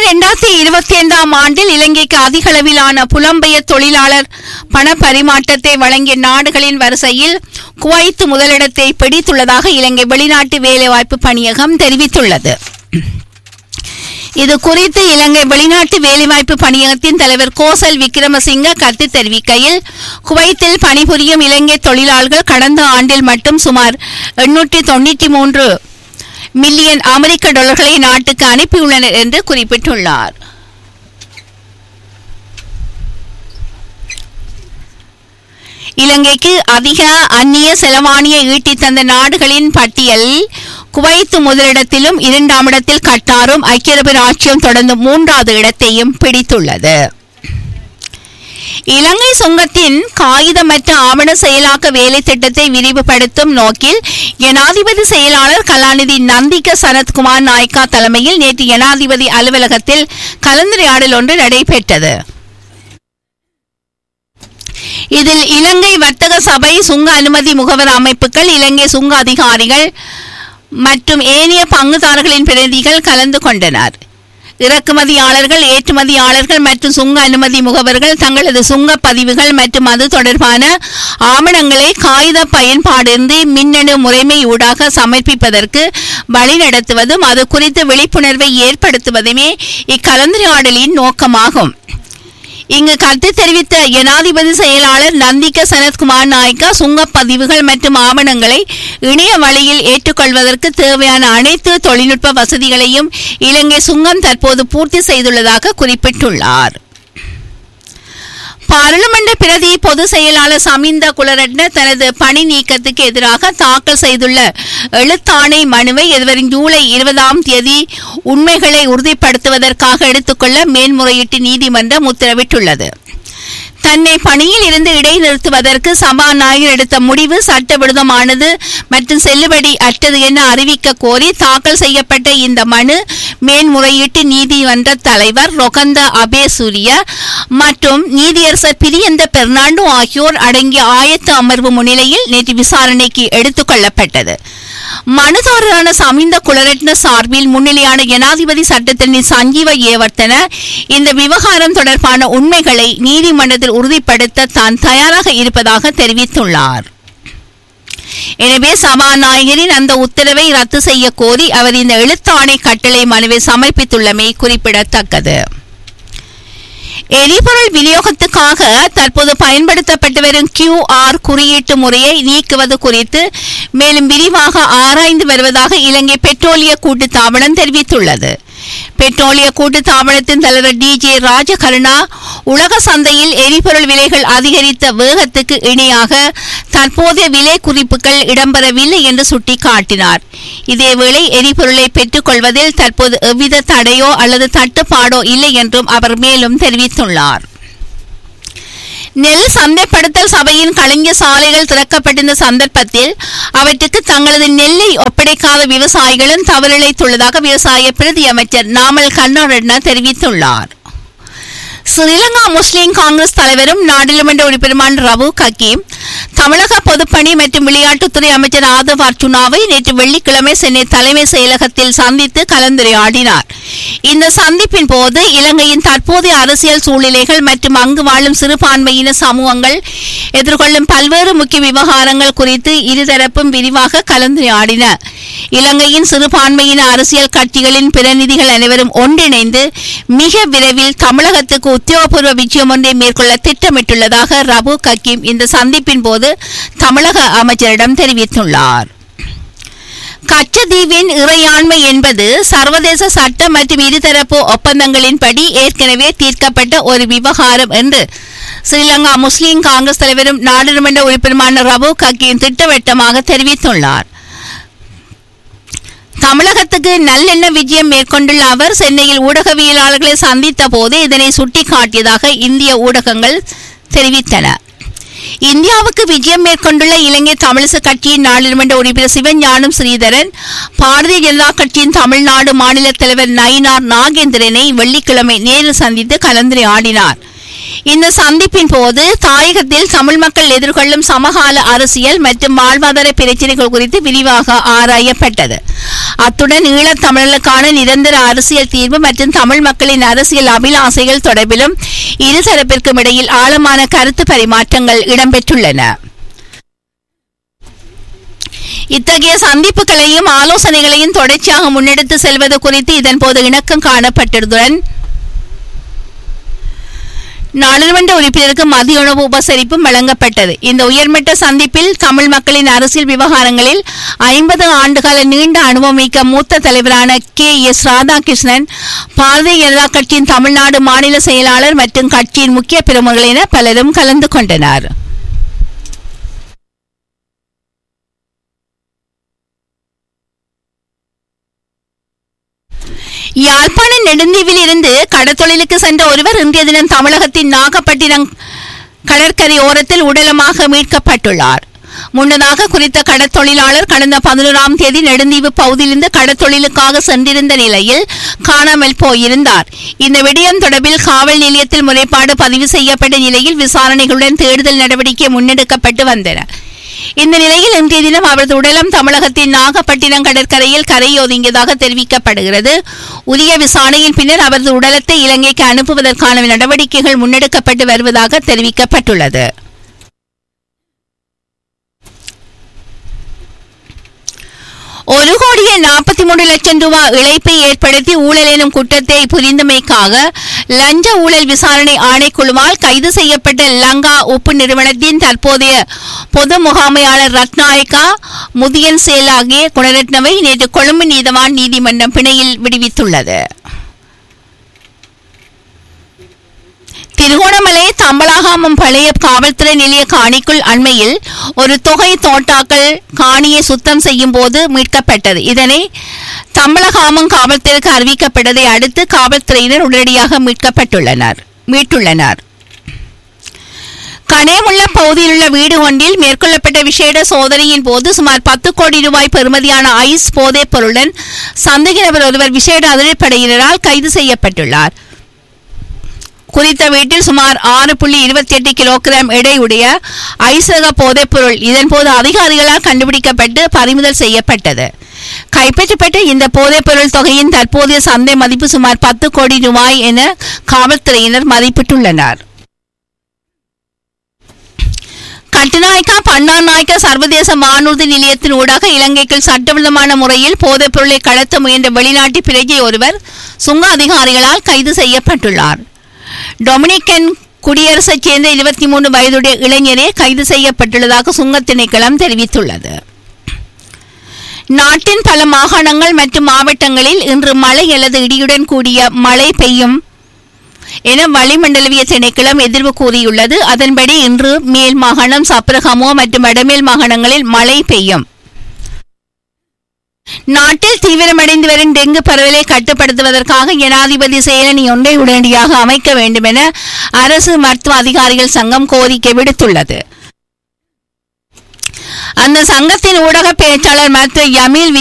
இரண்டாயிரத்தி இருபத்தி ஐந்தாம் ஆண்டில் இலங்கைக்கு அதிக அளவிலான புலம்பெயர் தொழிலாளர் பண பரிமாற்றத்தை வழங்கிய நாடுகளின் வரிசையில் குவைத் முதலிடத்தை பிடித்துள்ளதாக இலங்கை வெளிநாட்டு வேலைவாய்ப்பு பணியகம் தெரிவித்துள்ளது இது குறித்து இலங்கை வெளிநாட்டு வேலைவாய்ப்பு பணியகத்தின் தலைவர் கோசல் விக்ரமசிங்க கருத்து தெரிவிக்கையில் குவைத்தில் பணிபுரியும் இலங்கை தொழிலாளர்கள் கடந்த ஆண்டில் மட்டும் சுமார் எண்ணூற்றி தொண்ணூற்றி மூன்று மில்லியன் அமெரிக்க டாலர்களை நாட்டுக்கு அனுப்பியுள்ளனர் என்று குறிப்பிட்டுள்ளார் இலங்கைக்கு அதிக அந்நிய செலவாணியை ஈட்டித் தந்த நாடுகளின் பட்டியலில் குவைத் முதலிடத்திலும் இரண்டாம் இடத்தில் கட்டாரும் ஐக்கிய அரபு ராச்சியம் தொடர்ந்து மூன்றாவது இடத்தையும் பிடித்துள்ளது இலங்கை சுங்கத்தின் காகிதமற்ற ஆவண செயலாக்க வேலை திட்டத்தை விரிவுபடுத்தும் நோக்கில் ஜனாதிபதி செயலாளர் கலாநிதி நந்திக சரத்குமார் நாயக்கா தலைமையில் நேற்று ஜனாதிபதி அலுவலகத்தில் கலந்துரையாடல் ஒன்று நடைபெற்றது இதில் இலங்கை வர்த்தக சபை சுங்க அனுமதி முகவர் அமைப்புகள் இலங்கை சுங்க அதிகாரிகள் மற்றும் ஏனைய பங்குதாரர்களின் பிரதிநிதிகள் கலந்து கொண்டனர் இறக்குமதியாளர்கள் ஏற்றுமதியாளர்கள் மற்றும் சுங்க அனுமதி முகவர்கள் தங்களது சுங்க பதிவுகள் மற்றும் அது தொடர்பான ஆவணங்களை காகித பயன்பாடின்றி மின்னணு முறைமை ஊடாக சமர்ப்பிப்பதற்கு வழிநடத்துவதும் அது குறித்து விழிப்புணர்வை ஏற்படுத்துவதுமே இக்கலந்துரையாடலின் நோக்கமாகும் இங்கு கருத்து தெரிவித்த ஜனாதிபதி செயலாளர் நந்திக சனத்குமார் நாயக்கா சுங்கப் பதிவுகள் மற்றும் ஆவணங்களை இணைய வழியில் ஏற்றுக்கொள்வதற்கு தேவையான அனைத்து தொழில்நுட்ப வசதிகளையும் இலங்கை சுங்கம் தற்போது பூர்த்தி செய்துள்ளதாக குறிப்பிட்டுள்ளார் பாராளுமன்ற பிரதி பொதுச் செயலாளர் சமிந்த குலரட்ன தனது பணி நீக்கத்துக்கு எதிராக தாக்கல் செய்துள்ள எழுத்தாணை மனுவை எதிர்வரும் ஜூலை இருபதாம் தேதி உண்மைகளை உறுதிப்படுத்துவதற்காக எடுத்துக்கொள்ள மேன்முறையீட்டு நீதிமன்றம் உத்தரவிட்டுள்ளது தன்னை பணியில் இருந்து இடைநிறுத்துவதற்கு சபாநாயகர் எடுத்த முடிவு சட்டவிரோதமானது மற்றும் செல்லுபடி அற்றது என அறிவிக்க கோரி தாக்கல் செய்யப்பட்ட இந்த மனு மேன்முறையீட்டு நீதிமன்ற தலைவர் ரொகந்த அபேசூரிய மற்றும் நீதியரசர் பிரியந்த பெர்னாண்டோ ஆகியோர் அடங்கிய ஆயத்த அமர்வு முன்னிலையில் நேற்று விசாரணைக்கு எடுத்துக் கொள்ளப்பட்டது மனுதாரரான சமிந்த குலரட்ன சார்பில் முன்னிலையான ஜனாதிபதி சட்டத்தரணி சஞ்சீவ ஏவர்த்தன இந்த விவகாரம் தொடர்பான உண்மைகளை நீதிமன்றத்தில் உறுதிப்படுத்த தான் தயாராக இருப்பதாக தெரிவித்துள்ளார் எனவே சபாநாயகரின் அந்த உத்தரவை ரத்து செய்ய கோரி அவர் இந்த எழுத்தாணை கட்டளை மனுவை சமர்ப்பித்துள்ளமை குறிப்பிடத்தக்கது எரிபொருள் விநியோகத்துக்காக தற்போது பயன்படுத்தப்பட்டு வரும் QR குறியீட்டு முறையை நீக்குவது குறித்து மேலும் விரிவாக ஆராய்ந்து வருவதாக இலங்கை பெட்ரோலிய கூட்டுத்தாபனம் தெரிவித்துள்ளது பெட்ரோலிய கூட்டுத்தாபனத்தின் தலைவர் டிஜே ராஜகருணா உலக சந்தையில் எரிபொருள் விலைகள் அதிகரித்த வேகத்துக்கு இணையாக தற்போதைய விலை குறிப்புகள் இடம்பெறவில்லை என்று சுட்டிக்காட்டினார் இதேவேளை எரிபொருளை பெற்றுக்கொள்வதில் தற்போது எவ்வித தடையோ அல்லது தட்டுப்பாடோ இல்லை என்றும் அவர் மேலும் தெரிவித்துள்ளார் நெல் சந்தைப்படுத்தல் சபையின் கலைஞர் சாலைகள் திறக்கப்பட்டிருந்த சந்தர்ப்பத்தில் அவற்றுக்கு தங்களது நெல்லை ஒப்படைக்காத விவசாயிகளும் தவறிழைத்துள்ளதாக விவசாய பிரதி அமைச்சர் நாமல் கண்ணாரட்னா தெரிவித்துள்ளார் ஸ்ரீலங்கா முஸ்லிம் காங்கிரஸ் தலைவரும் நாடாளுமன்ற உறுப்பினருமான ரவு கக்கீம் தமிழக பொதுப்பணி மற்றும் விளையாட்டுத்துறை அமைச்சர் ஆதவ் அர்ச்சுனாவை நேற்று வெள்ளிக்கிழமை சென்னை தலைமை செயலகத்தில் சந்தித்து கலந்துரையாடினார் இந்த சந்திப்பின் போது இலங்கையின் தற்போதைய அரசியல் சூழ்நிலைகள் மற்றும் அங்கு வாழும் சிறுபான்மையின சமூகங்கள் எதிர்கொள்ளும் பல்வேறு முக்கிய விவகாரங்கள் குறித்து இருதரப்பும் விரிவாக கலந்துரையாடின இலங்கையின் சிறுபான்மையின அரசியல் கட்சிகளின் பிரதிநிதிகள் அனைவரும் ஒன்றிணைந்து மிக விரைவில் தமிழகத்துக்கு உத்தியோகபூர்வ விஜயம் ஒன்றை மேற்கொள்ள திட்டமிட்டுள்ளதாக ரபு கக்கீம் இந்த சந்திப்பின் போது தமிழக அமைச்சரிடம் தெரிவித்துள்ளார் கச்சதீவின் இறையாண்மை என்பது சர்வதேச சட்ட மற்றும் இருதரப்பு ஒப்பந்தங்களின்படி ஏற்கனவே தீர்க்கப்பட்ட ஒரு விவகாரம் என்று ஸ்ரீலங்கா முஸ்லிம் காங்கிரஸ் தலைவரும் நாடாளுமன்ற உறுப்பினருமான ரபு கக்கீம் திட்டவட்டமாக தெரிவித்துள்ளார் தமிழகத்துக்கு நல்லெண்ண விஜயம் மேற்கொண்டுள்ள அவர் சென்னையில் ஊடகவியலாளர்களை சந்தித்த போது இதனை சுட்டிக்காட்டியதாக இந்திய ஊடகங்கள் தெரிவித்தன இந்தியாவுக்கு விஜயம் மேற்கொண்டுள்ள இலங்கை தமிழிசை கட்சியின் நாடாளுமன்ற உறுப்பினர் சிவஞானம் ஸ்ரீதரன் பாரதிய ஜனதா கட்சியின் தமிழ்நாடு மாநில தலைவர் நயினார் நாகேந்திரனை வெள்ளிக்கிழமை நேரில் சந்தித்து கலந்துரையாடினார் இந்த சந்திப்பின் போது தாயகத்தில் தமிழ் மக்கள் எதிர்கொள்ளும் சமகால அரசியல் மற்றும் வாழ்வாதார பிரச்சினைகள் குறித்து விரிவாக ஆராயப்பட்டது அத்துடன் ஈழத் தமிழர்களுக்கான நிரந்தர அரசியல் தீர்வு மற்றும் தமிழ் மக்களின் அரசியல் அபிலாசைகள் தொடர்பிலும் இருதரப்பிற்கும் இடையில் ஆழமான கருத்து பரிமாற்றங்கள் இடம்பெற்றுள்ளன இத்தகைய சந்திப்புகளையும் ஆலோசனைகளையும் தொடர்ச்சியாக முன்னெடுத்து செல்வது குறித்து இதன்போது இணக்கம் காணப்பட்டதுடன் நாடாளுமன்ற உறுப்பினருக்கு மதிய உணவு உபசரிப்பும் வழங்கப்பட்டது இந்த உயர்மட்ட சந்திப்பில் தமிழ் மக்களின் அரசியல் விவகாரங்களில் ஐம்பது ஆண்டுகால நீண்ட அனுபவமிக்க மூத்த தலைவரான கே எஸ் ராதாகிருஷ்ணன் பாரதிய ஜனதா கட்சியின் தமிழ்நாடு மாநில செயலாளர் மற்றும் கட்சியின் முக்கிய பிரமுகர்கள் என பலரும் கலந்து கொண்டனர் யாழ்ப்பாண நெடுந்தீவில் இருந்து கடத்தொழிலுக்கு சென்ற ஒருவர் இன்றைய தினம் தமிழகத்தின் நாகப்பட்டினம் கடற்கரை ஓரத்தில் உடலமாக மீட்கப்பட்டுள்ளார் முன்னதாக குறித்த கடற்தொழிலாளர் கடந்த பதினோராம் தேதி நெடுந்தீவு பகுதியிலிருந்து கடற்தொழிலுக்காக சென்றிருந்த நிலையில் காணாமல் போயிருந்தார் இந்த விடயம் தொடர்பில் காவல் நிலையத்தில் முறைப்பாடு பதிவு செய்யப்பட்ட நிலையில் விசாரணைகளுடன் தேடுதல் நடவடிக்கை முன்னெடுக்கப்பட்டு வந்தன இந்த நிலையில் இன்றைய தினம் அவரது உடலம் தமிழகத்தின் நாகப்பட்டினம் கடற்கரையில் கரையொதுங்கியதாக தெரிவிக்கப்படுகிறது உரிய விசாரணையின் பின்னர் அவரது உடலத்தை இலங்கைக்கு அனுப்புவதற்கான நடவடிக்கைகள் முன்னெடுக்கப்பட்டு வருவதாக தெரிவிக்கப்பட்டுள்ளது ஒரு கோடியே நாற்பத்தி மூன்று லட்சம் ரூபாய் இழைப்பை ஏற்படுத்தி ஊழல் எனும் குற்றத்தை புரிந்தமைக்காக லஞ்ச ஊழல் விசாரணை ஆணைக்குழுவால் கைது செய்யப்பட்ட லங்கா உப்பு நிறுவனத்தின் தற்போதைய பொது முகாமையாளர் ரத்நாயக்கா முதியன் சேல் ஆகிய குணரட்னவை நேற்று கொழும்பு நீதவான் நீதிமன்றம் பிணையில் விடுவித்துள்ளது திருகோணமலை தம்பலாகாமம் பழைய காவல்துறை நிலைய காணிக்குள் அண்மையில் ஒரு தொகை தோட்டாக்கள் காணியை சுத்தம் செய்யும் போது மீட்கப்பட்டது இதனை தம்பலகாமம் காவல்துறைக்கு அறிவிக்கப்பட்டதை அடுத்து காவல்துறையினர் உடனடியாக மீட்கப்பட்டுள்ளனர் மீட்டுள்ளனர் கனேமுள்ள பகுதியில் உள்ள வீடு ஒன்றில் மேற்கொள்ளப்பட்ட விசேட சோதனையின் போது சுமார் பத்து கோடி ரூபாய் பெறுமதியான ஐஸ் போதைப் பொருளுடன் சந்தேக நபர் ஒருவர் விசேட அதிரடிப்படையினரால் கைது செய்யப்பட்டுள்ளார் குறித்த வீட்டில் சுமார் ஆறு புள்ளி இருபத்தி எட்டு கிலோகிராம் எடையுடைய ஐசக போதைப்பொருள் இதன்போது அதிகாரிகளால் கண்டுபிடிக்கப்பட்டு பறிமுதல் செய்யப்பட்டது கைப்பற்றப்பட்ட இந்த போதைப்பொருள் தொகையின் தற்போதைய சந்தை மதிப்பு சுமார் பத்து கோடி ரூபாய் என காவல்துறையினர் மதிப்பிட்டுள்ளனர் கட்டுநாயக்கா பன்னாநாயக்கா சர்வதேச வானூர்தி நிலையத்தின் ஊடாக இலங்கைக்கு சட்டவிரோதமான முறையில் போதைப் பொருளை கடத்த முயன்ற வெளிநாட்டு பிரஜை ஒருவர் சுங்க அதிகாரிகளால் கைது செய்யப்பட்டுள்ளார் டொமினிக்கன் குடியரசைச் சேர்ந்த இருபத்தி மூன்று வயதுடைய இளைஞரே கைது செய்யப்பட்டுள்ளதாக சுங்கத் திணைக்களம் தெரிவித்துள்ளது நாட்டின் பல மாகாணங்கள் மற்றும் மாவட்டங்களில் இன்று மழை அல்லது இடியுடன் கூடிய மழை பெய்யும் என வளிமண்டலவிய திணைக்களம் எதிர்வு கூறியுள்ளது அதன்படி இன்று மேல் மாகாணம் சப்ரகமோ மற்றும் வடமேல் மாகாணங்களில் மழை பெய்யும் நாட்டில் தீவிரமடைந்து வரும் டெங்கு பரவலை கட்டுப்படுத்துவதற்காக ஜனாதிபதி செயலணி ஒன்றை உடனடியாக அமைக்க வேண்டும் என அரசு மருத்துவ அதிகாரிகள் சங்கம் கோரிக்கை விடுத்துள்ளது அந்த சங்கத்தின் ஊடக பேச்சாளர் மருத்துவர் யமீல்